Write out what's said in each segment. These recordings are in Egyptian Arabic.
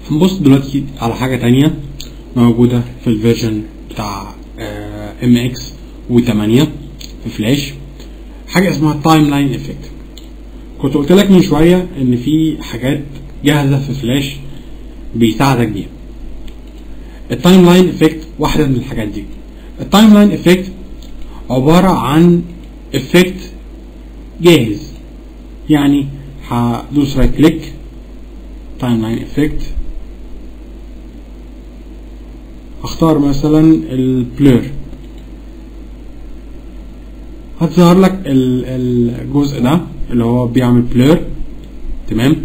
هنبص دلوقتي على حاجة تانية موجودة في الفيرجن بتاع ام اكس و8 في فلاش حاجة اسمها تايم لاين افكت كنت قلت لك من شوية ان في حاجات جاهزة في فلاش بيساعدك بيها التايم لاين افكت واحدة من الحاجات دي التايم لاين افكت عبارة عن افكت جاهز يعني هدوس رايت كليك تايم لاين افكت اختار مثلا البلور هتظهر لك الجزء ده اللي هو بيعمل بلور تمام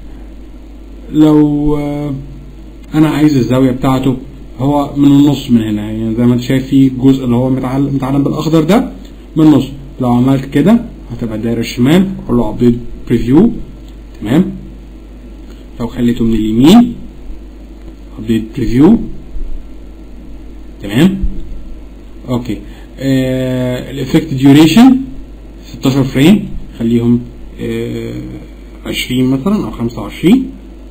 لو انا عايز الزاويه بتاعته هو من النص من هنا يعني زي ما انت شايف في جزء اللي هو متعلم متعلم بالاخضر ده من النص لو عملت كده هتبقى الدايره الشمال اقول له ابديت بريفيو تمام لو خليته من اليمين ابديت بريفيو تمام اوكي آه الافكت ديوريشن 16 فريم خليهم آه 20 مثلا او 25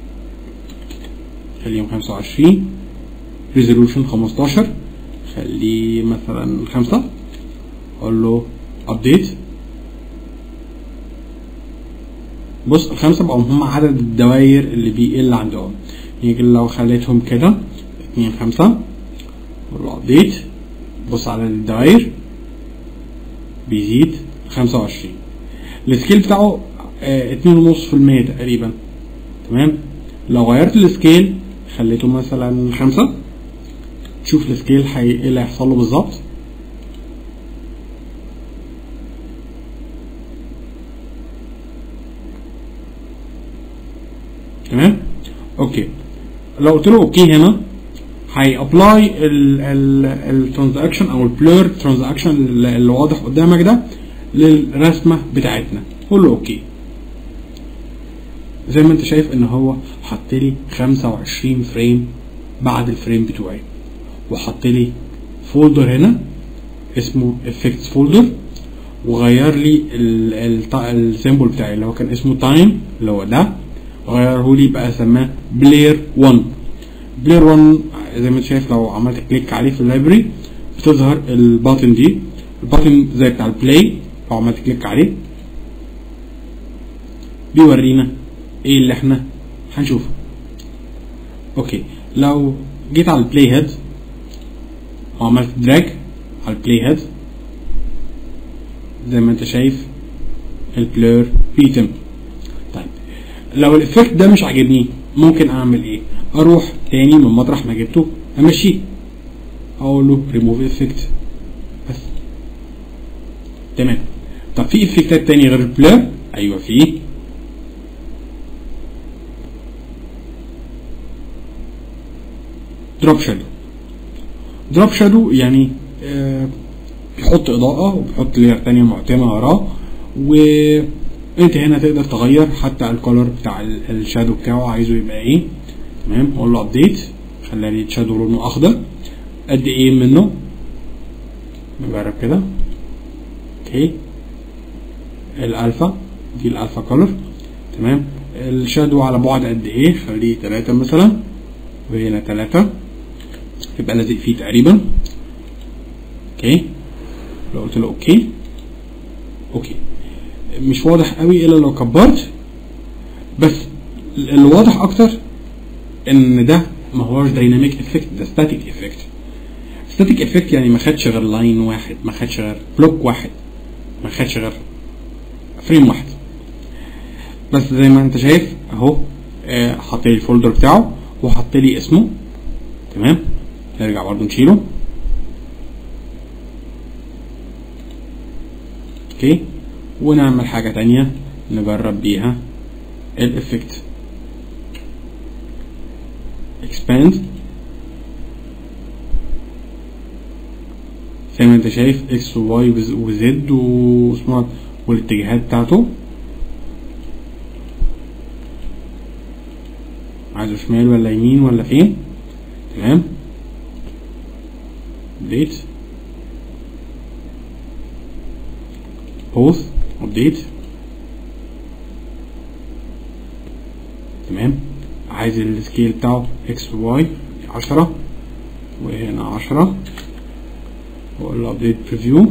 خليهم 25 ريزولوشن 15 خليه مثلا 5 اقول له ابديت بص الخمسة بقوا هم عدد الدوائر اللي بيقل عندهم يجي لو خليتهم كده اتنين خمسة اقول له ابديت بص على الدوائر بيزيد خمسة وعشرين السكيل بتاعه اه اتنين ونص في المية تقريبا تمام لو غيرت السكيل خليته مثلا خمسة تشوف السكيل حي... ايه اللي هيحصل له بالظبط تمام اوكي لو قلت له اوكي هنا هي ابلاي الترانزاكشن او البلور ترانزاكشن اللي واضح قدامك ده للرسمه بتاعتنا قول له اوكي زي ما انت شايف ان هو حط لي 25 فريم بعد الفريم بتوعي وحط لي فولدر هنا اسمه effects فولدر وغير لي السيمبل بتاعي اللي هو كان اسمه تايم اللي هو ده غيره لي بقى سماه بلاير 1 بلاير 1 زي ما انت شايف لو عملت كليك عليه في اللايبرري بتظهر الباتن دي الباتن زي بتاع البلاي لو عملت كليك عليه بيورينا ايه اللي احنا هنشوفه اوكي لو جيت على البلاي هيد وعملت دراج على البلاي هيد زي ما انت شايف البلور بيتم طيب لو الافكت ده مش عاجبني ممكن اعمل ايه اروح تاني من مطرح ما جبته امشيه اقول له ريموف افكت بس تمام طب في افكتات تاني غير البلور ايوه في دروب شادو دروب شادو يعني آه بيحط اضاءه وبيحط لير تانية معتمه وراه وانت هنا تقدر تغير حتى الكولر بتاع الشادو بتاعه عايزه يبقى ايه تمام اقول له ابديت خلي لي الشادو لونه اخضر قد ايه منه نجرب كده اوكي الالفا دي الالفا كولر تمام الشادو على بعد قد ايه خليه 3 مثلا وهنا 3 يبقى لازق فيه تقريبا اوكي لو قلت له اوكي اوكي مش واضح قوي الا لو كبرت بس اللي واضح اكتر ان ده ما هوش دايناميك افكت ده ستاتيك افكت ستاتيك افكت يعني ما خدش غير لاين واحد ما خدش غير بلوك واحد ما خدش غير فريم واحد بس زي ما انت شايف اهو آه حط لي الفولدر بتاعه وحط لي اسمه تمام نرجع برضو نشيله اوكي ونعمل حاجة تانية نجرب بيها الافكت expand زي ما انت شايف اكس وواي وزد واسمها والاتجاهات بتاعته عايزه شمال ولا يمين ولا فين تمام ابديت بوث ابديت تمام عايز السكيل بتاعه اكس وواي عشرة وهنا عشرة واقول له ابديت بريفيو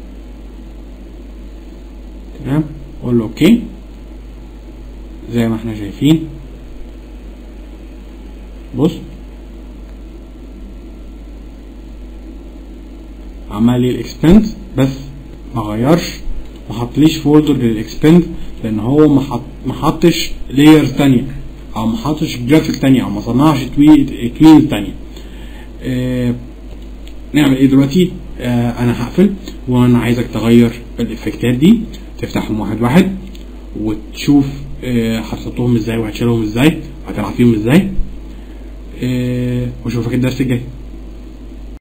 تمام اقول له اوكي زي ما احنا شايفين بص عمل لي الاكستند بس ما غيرش ما حطليش فولدر للاكستند لان هو ما حط ما حطش لايرز تانية او ما حطش جرافيك تانية او ما صنعش تويل تانية آه نعمل ايه دلوقتي آه انا هقفل وانا عايزك تغير الافكتات دي تفتحهم واحد واحد وتشوف آه هتحطهم ازاي وهتشيلهم ازاي وهتلعب فيهم ازاي آه واشوفك الدرس الجاي